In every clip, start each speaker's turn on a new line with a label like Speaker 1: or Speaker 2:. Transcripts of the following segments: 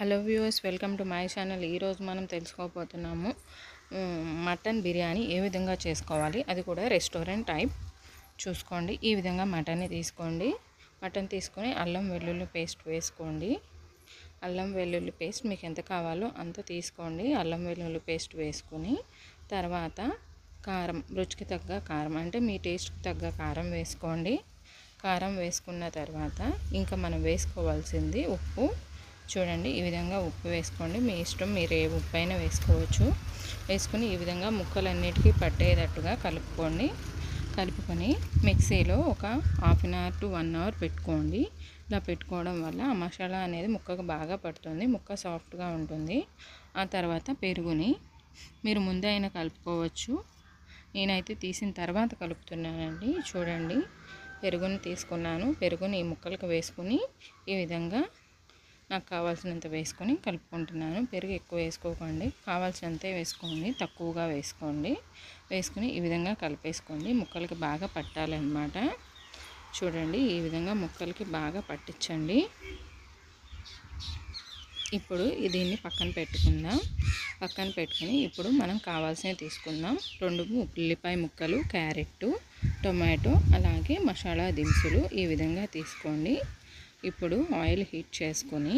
Speaker 1: hello viewers welcome to my channel ఈరోజు మనం తెలుసుకోబోతున్నాము మ్, mutton biryani ఏ విధంగా చేసుకోవాలి అది కూడా రెస్టారెంట్ టైప్ చూసుకోండి ఈ విధంగా మటన్ని తీసుకోండి మటన్ తీసుకొని అల్లం వెల్లుల్లి పేస్ట్ వేసుకోండి అల్లం వెల్లుల్లి పేస్ట్ మీకు ఎంత కావాలో అంత తీసుకోండి అల్లం వెల్లుల్లి పేస్ట్ వేసుకొని తర్వాత కారం రుచికి తగ్గ కారం అంటే మీ టేస్ట్కి తగ్గ కారం వేసుకోండి కారం వేసుకున్న తర్వాత ఇంకా మనం వేసుకోవాల్సింది ఉప్పు చూడండి ఈ విధంగా ఉప్పు వేసుకోండి మీ ఇష్టం మీరు ఏ ఉప్పు అయినా వేసుకోవచ్చు వేసుకుని ఈ విధంగా ముక్కలన్నిటికీ పట్టేటట్టుగా కలుపుకోండి కలుపుకొని మిక్సీలో ఒక half an hour to one hour పెట్టుకోండి ఇలా పెట్టుకోవడం వల్ల ఆ మసాలా అనేది ముక్కకు బాగా పడుతుంది ముక్క సాఫ్ట్గా ఉంటుంది ఆ తర్వాత పెరుగుని మీరు ముందే అయినా కలుపుకోవచ్చు నేనైతే తీసిన తర్వాత కలుపుతున్నానండి చూడండి పెరుగుని తీసుకున్నాను పెరుగుని ఈ ముక్కలకు వేసుకుని ఈ విధంగా నాకు కావాల్సినంత వేసుకొని కలుపుకుంటున్నాను పెరుగు ఎక్కువ వేసుకోకండి కావాల్సినంతే వేసుకోండి తక్కువగా వేసుకోండి వేసుకుని ఈ విధంగా కలిపేసుకోండి ముక్కలకి బాగా పట్టాలన్నమాట చూడండి ఈ విధంగా ముక్కలకి బాగా పట్టించండి ఇప్పుడు దీన్ని పక్కన పెట్టుకుందాం పక్కన పెట్టుకుని ఇప్పుడు మనం కావాల్సినవి తీసుకుందాం రెండు ఉల్లిపాయ ముక్కలు క్యారెట్ టొమాటో అలాగే మసాలా దినుసులు ఈ విధంగా తీసుకోండి ఇప్పుడు ఆయిల్ హీట్ చేసుకొని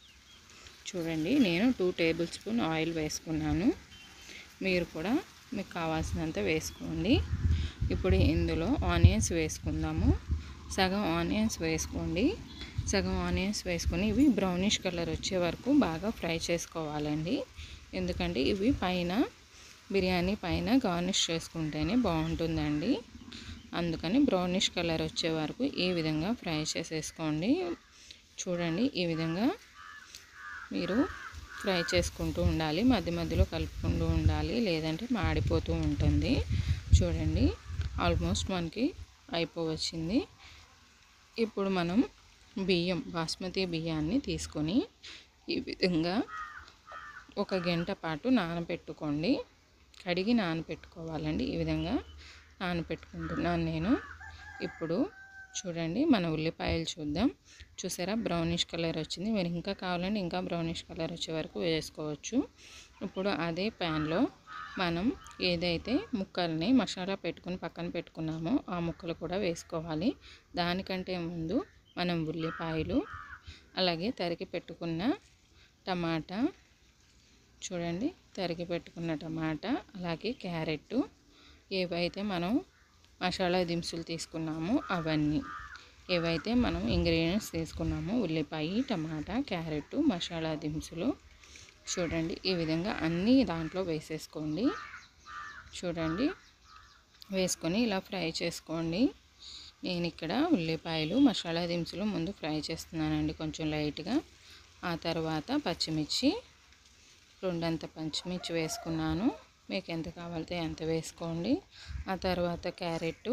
Speaker 1: చూడండి నేను టూ టేబుల్ స్పూన్ ఆయిల్ వేసుకున్నాను మీరు కూడా మీకు కావాల్సినంత వేసుకోండి ఇప్పుడు ఇందులో ఆనియన్స్ వేసుకుందాము సగం ఆనియన్స్ వేసుకోండి సగం ఆనియన్స్ వేసుకొని ఇవి బ్రౌనిష్ కలర్ వచ్చే వరకు బాగా ఫ్రై చేసుకోవాలండి ఎందుకంటే ఇవి పైన బిర్యానీ పైన గార్నిష్ చేసుకుంటేనే బాగుంటుందండి అందుకని బ్రౌనిష్ కలర్ వచ్చే వరకు ఈ విధంగా ఫ్రై చేసేసుకోండి చూడండి ఈ విధంగా మీరు ఫ్రై చేసుకుంటూ ఉండాలి మధ్య మధ్యలో కలుపుకుంటూ ఉండాలి లేదంటే మాడిపోతూ ఉంటుంది చూడండి ఆల్మోస్ట్ మనకి అయిపోవచ్చింది ఇప్పుడు మనం బియ్యం బాస్మతి బియ్యాన్ని తీసుకొని ఈ విధంగా ఒక గంట పాటు నానబెట్టుకోండి కడిగి నానబెట్టుకోవాలండి ఈ విధంగా నానబెట్టుకుంటున్నాను నేను ఇప్పుడు చూడండి మన ఉల్లిపాయలు చూద్దాం చూసారా బ్రౌనిష్ కలర్ వచ్చింది మీరు ఇంకా కావాలంటే ఇంకా బ్రౌనిష్ కలర్ వచ్చే వరకు వేసుకోవచ్చు ఇప్పుడు అదే ప్యాన్లో మనం ఏదైతే ముక్కల్ని మసాలా పెట్టుకుని పక్కన పెట్టుకున్నామో ఆ ముక్కలు కూడా వేసుకోవాలి దానికంటే ముందు మనం ఉల్లిపాయలు అలాగే తరిగి పెట్టుకున్న టమాటా చూడండి తరిగి పెట్టుకున్న టమాటా అలాగే క్యారెట్ ఏవైతే మనం మసాలా దినుసులు తీసుకున్నామో అవన్నీ ఏవైతే మనం ఇంగ్రీడియంట్స్ తీసుకున్నామో ఉల్లిపాయ టమాటా క్యారెట్ మసాలా దినుసులు చూడండి ఈ విధంగా అన్నీ దాంట్లో వేసేసుకోండి చూడండి వేసుకొని ఇలా ఫ్రై చేసుకోండి నేను ఇక్కడ ఉల్లిపాయలు మసాలా దినుసులు ముందు ఫ్రై చేస్తున్నానండి కొంచెం లైట్గా ఆ తర్వాత పచ్చిమిర్చి రెండంత పచ్చిమిర్చి వేసుకున్నాను మీకు ఎంత కావాలితే ఎంత వేసుకోండి ఆ తర్వాత క్యారెట్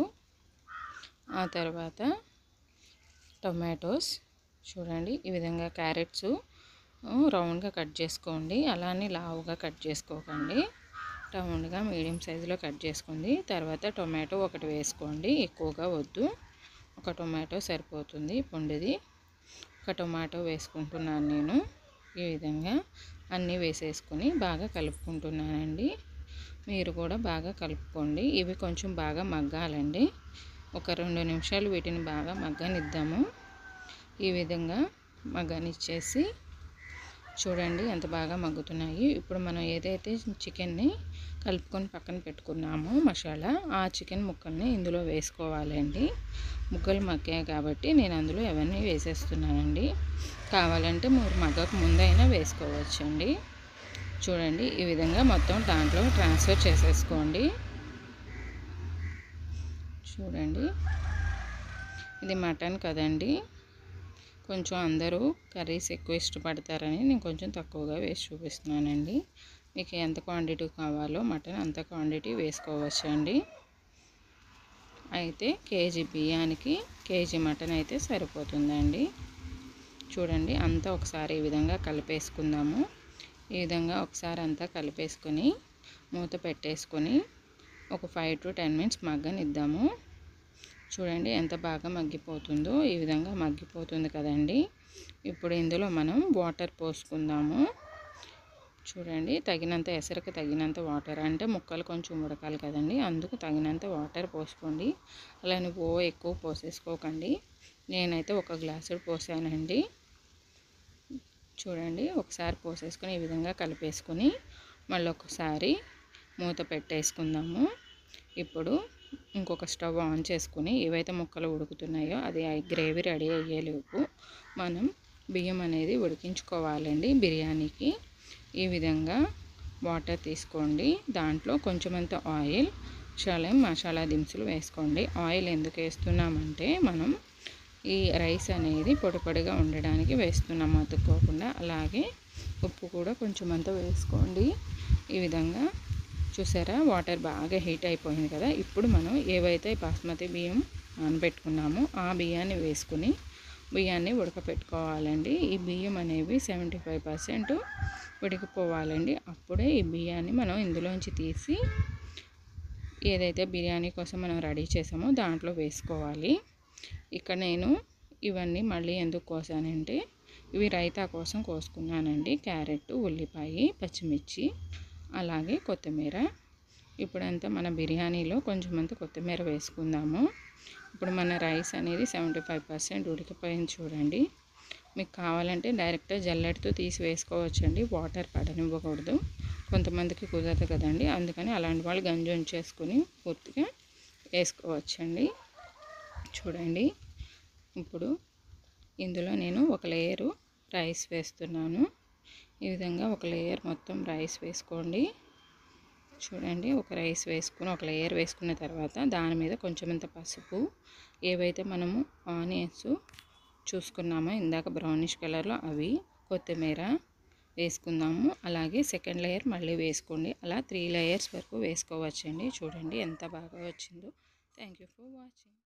Speaker 1: ఆ తర్వాత టొమాటోస్ చూడండి ఈ విధంగా క్యారెట్స్ రౌండ్గా కట్ చేసుకోండి అలానే లావుగా కట్ చేసుకోకండి రౌండ్గా మీడియం సైజులో కట్ చేసుకోండి తర్వాత టొమాటో ఒకటి వేసుకోండి ఎక్కువగా వద్దు ఒక టొమాటో సరిపోతుంది పొండిది ఒక టొమాటో వేసుకుంటున్నాను నేను ఈ విధంగా అన్నీ వేసేసుకొని బాగా కలుపుకుంటున్నానండి మీరు కూడా బాగా కలుపుకోండి ఇవి కొంచెం బాగా మగ్గాలండి ఒక రెండు నిమిషాలు వీటిని బాగా మగ్గనిద్దాము ఈ విధంగా మగ్గనిచ్చేసి చూడండి ఎంత బాగా మగ్గుతున్నాయి ఇప్పుడు మనం ఏదైతే చికెన్ని కలుపుకొని పక్కన పెట్టుకున్నామో మసాలా ఆ చికెన్ ముక్కల్ని ఇందులో వేసుకోవాలండి ముక్కలు మగ్గాయి కాబట్టి నేను అందులో అవన్నీ వేసేస్తున్నానండి కావాలంటే మీరు మగ్గకు ముందైనా వేసుకోవచ్చండి చూడండి ఈ విధంగా మొత్తం దాంట్లో ట్రాన్స్ఫర్ చేసేసుకోండి చూడండి ఇది మటన్ కదండి కొంచెం అందరూ కర్రీస్ ఎక్కువ ఇష్టపడతారని నేను కొంచెం తక్కువగా వేసి చూపిస్తున్నానండి మీకు ఎంత క్వాంటిటీ కావాలో మటన్ అంత క్వాంటిటీ వేసుకోవచ్చండి అయితే కేజీ బియ్యానికి కేజీ మటన్ అయితే సరిపోతుందండి చూడండి అంతా ఒకసారి ఈ విధంగా కలిపేసుకుందాము ఈ విధంగా ఒకసారి అంతా కలిపేసుకొని మూత పెట్టేసుకొని ఒక ఫైవ్ టు టెన్ మినిట్స్ మగ్గనిద్దాము చూడండి ఎంత బాగా మగ్గిపోతుందో ఈ విధంగా మగ్గిపోతుంది కదండి ఇప్పుడు ఇందులో మనం వాటర్ పోసుకుందాము చూడండి తగినంత ఎసరికి తగినంత వాటర్ అంటే ముక్కలు కొంచెం ఉడకాలి కదండి అందుకు తగినంత వాటర్ పోసుకోండి అలానే ఓ ఎక్కువ పోసేసుకోకండి నేనైతే ఒక గ్లాసుడు పోసానండి చూడండి ఒకసారి పోసేసుకొని ఈ విధంగా కలిపేసుకొని మళ్ళీ ఒకసారి మూత పెట్టేసుకుందాము ఇప్పుడు ఇంకొక స్టవ్ ఆన్ చేసుకుని ఏవైతే ముక్కలు ఉడుకుతున్నాయో అది గ్రేవీ రెడీ అయ్యేలోపు మనం బియ్యం అనేది ఉడికించుకోవాలండి బిర్యానీకి ఈ విధంగా వాటర్ తీసుకోండి దాంట్లో కొంచెమంత ఆయిల్ షాలేం మసాలా దినుసులు వేసుకోండి ఆయిల్ ఎందుకు వేస్తున్నామంటే మనం ఈ రైస్ అనేది పొడి పొడిగా ఉండడానికి వేస్తున్నాం అతుక్కోకుండా అలాగే ఉప్పు కూడా కొంచెం అంతా వేసుకోండి ఈ విధంగా చూసారా వాటర్ బాగా హీట్ అయిపోయింది కదా ఇప్పుడు మనం ఏవైతే బాస్మతి బియ్యం నానబెట్టుకున్నామో ఆ బియ్యాన్ని వేసుకుని బియ్యాన్ని ఉడకపెట్టుకోవాలండి ఈ బియ్యం అనేవి సెవెంటీ ఫైవ్ పర్సెంట్ ఉడికిపోవాలండి అప్పుడే ఈ బియ్యాన్ని మనం ఇందులోంచి తీసి ఏదైతే బిర్యానీ కోసం మనం రెడీ చేసామో దాంట్లో వేసుకోవాలి ఇక్కడ నేను ఇవన్నీ మళ్ళీ ఎందుకు కోసానంటే ఇవి రైతా కోసం కోసుకున్నానండి క్యారెట్ ఉల్లిపాయ పచ్చిమిర్చి అలాగే కొత్తిమీర ఇప్పుడంతా మన బిర్యానీలో కొంచెం అంత కొత్తిమీర వేసుకుందాము ఇప్పుడు మన రైస్ అనేది సెవెంటీ ఫైవ్ పర్సెంట్ ఉడికిపోయింది చూడండి మీకు కావాలంటే డైరెక్ట్గా జల్లెడతో తీసి వేసుకోవచ్చండి వాటర్ పడనివ్వకూడదు కొంతమందికి కుదరదు కదండి అందుకని అలాంటి వాళ్ళు గంజి ఉంచేసుకుని పూర్తిగా వేసుకోవచ్చండి చూడండి ఇప్పుడు ఇందులో నేను ఒక లేయరు రైస్ వేస్తున్నాను ఈ విధంగా ఒక లేయర్ మొత్తం రైస్ వేసుకోండి చూడండి ఒక రైస్ వేసుకుని ఒక లేయర్ వేసుకున్న తర్వాత దాని మీద కొంచెమంత పసుపు ఏవైతే మనము ఆనియన్స్ చూసుకున్నామో ఇందాక బ్రౌనిష్ కలర్లో అవి కొత్తిమీర వేసుకుందాము అలాగే సెకండ్ లేయర్ మళ్ళీ వేసుకోండి అలా త్రీ లేయర్స్ వరకు వేసుకోవచ్చండి చూడండి ఎంత బాగా వచ్చిందో థ్యాంక్ యూ ఫర్ వాచింగ్